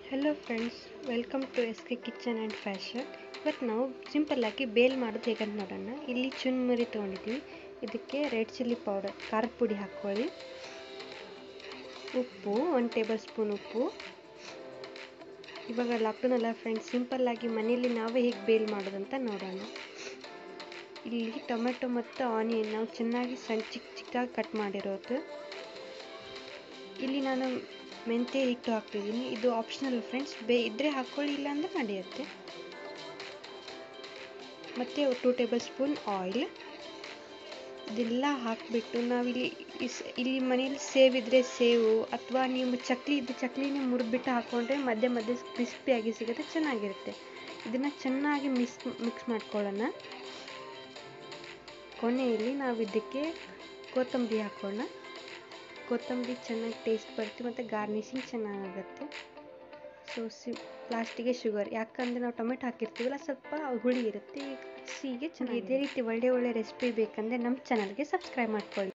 hello friends welcome to S K kitchen and fashion ಇವತ್ತು ನಾವು ಸಿಂಪಲ್ಲಾಗಿ ಬೇಲ್ ಮಾಡೋದು ಹೇಗಂತ ನೋಡೋಣ ಇಲ್ಲಿ ಚುನ್ಮುರಿ ತೊಗೊಂಡಿದ್ದೀವಿ ಇದಕ್ಕೆ ರೆಡ್ ಚಿಲ್ಲಿ ಪೌಡರ್ ಖಾರದ ಪುಡಿ ಹಾಕ್ಕೊಳ್ಳಿ ಉಪ್ಪು ಒಂದು ಟೇಬಲ್ ಸ್ಪೂನ್ ಉಪ್ಪು ಇವಾಗ ಲಾಕ್ಡೌನ್ ಅಲ್ಲ ಫ್ರೆಂಡ್ಸ್ ಸಿಂಪಲ್ಲಾಗಿ ಮನೆಯಲ್ಲಿ ನಾವೇ ಹೇಗೆ ಬೇಲ್ ಮಾಡೋದಂತ ನೋಡೋಣ ಇಲ್ಲಿ ಟೊಮೆಟೊ ಮತ್ತು ಆನಿಯನ್ ನಾವು ಚೆನ್ನಾಗಿ ಸಣ್ಣ ಚಿಕ್ಕ ಚಿಕ್ಕದಾಗಿ ಕಟ್ ಮಾಡಿರೋದು ಇಲ್ಲಿ ನಾನು ಮೆಂತ್ಯ ಹಿಟ್ಟು ಹಾಕ್ತಿದ್ದೀನಿ ಇದು ಆಪ್ಷನಲ್ ಫ್ರೆಂಡ್ಸ್ ಬೇ ಇದ್ದರೆ ಹಾಕ್ಕೊಳ್ಳಿ ಇಲ್ಲ ಅಂದರೆ ನಡೆಯುತ್ತೆ ಮತ್ತು ಟೂ ಟೇಬಲ್ ಸ್ಪೂನ್ ಆಯಿಲ್ ಇದೆಲ್ಲ ಹಾಕಿಬಿಟ್ಟು ನಾವಿಲ್ಲಿ ಇಸ್ ಇಲ್ಲಿ ಮನೇಲಿ ಸೇವ್ ಇದ್ದರೆ ಸೇವು ಅಥವಾ ನೀವು ಚಕ್ಲಿ ಇದ್ದರೆ ಚಕ್ಲಿನೇ ಮುರಿದ್ಬಿಟ್ಟು ಹಾಕ್ಕೊಂಡ್ರೆ ಮಧ್ಯೆ ಮಧ್ಯೆ ಕ್ರಿಸ್ಪಿಯಾಗಿ ಸಿಗುತ್ತೆ ಚೆನ್ನಾಗಿರುತ್ತೆ ಇದನ್ನು ಚೆನ್ನಾಗಿ ಮಿಕ್ಸ್ ಮಿಕ್ಸ್ ಮಾಡ್ಕೊಳ್ಳೋಣ ಕೊನೆಯಲ್ಲಿ ನಾವು ಇದಕ್ಕೆ ಕೊತ್ತಂಬರಿ ಹಾಕೋಣ ಕೊತ್ತಂಬರಿ ಚೆನ್ನಾಗಿ ಟೇಸ್ಟ್ ಬರುತ್ತೆ ಮತ್ತು ಗಾರ್ನಿಷಿಂಗ್ ಚೆನ್ನಾಗಾಗುತ್ತೆ ಸೊ ಸಿ ಲಾಸ್ಟಿಗೆ ಶುಗರ್ ಯಾಕಂದರೆ ನಾವು ಟೊಮೆಟೊ ಹಾಕಿರ್ತೀವಲ್ಲ ಸ್ವಲ್ಪ ಹುಳಿ ಇರುತ್ತೆ ಸಿಹಿಗೆ ಚೆನ್ನಾಗಿ ಇದೇ ರೀತಿ ಒಳ್ಳೆ ಒಳ್ಳೆ ರೆಸಿಪಿ ಬೇಕಂದರೆ ನಮ್ಮ ಚಾನಲ್ಗೆ ಸಬ್ಸ್ಕ್ರೈಬ್ ಮಾಡ್ಕೊಳ್ಳಿ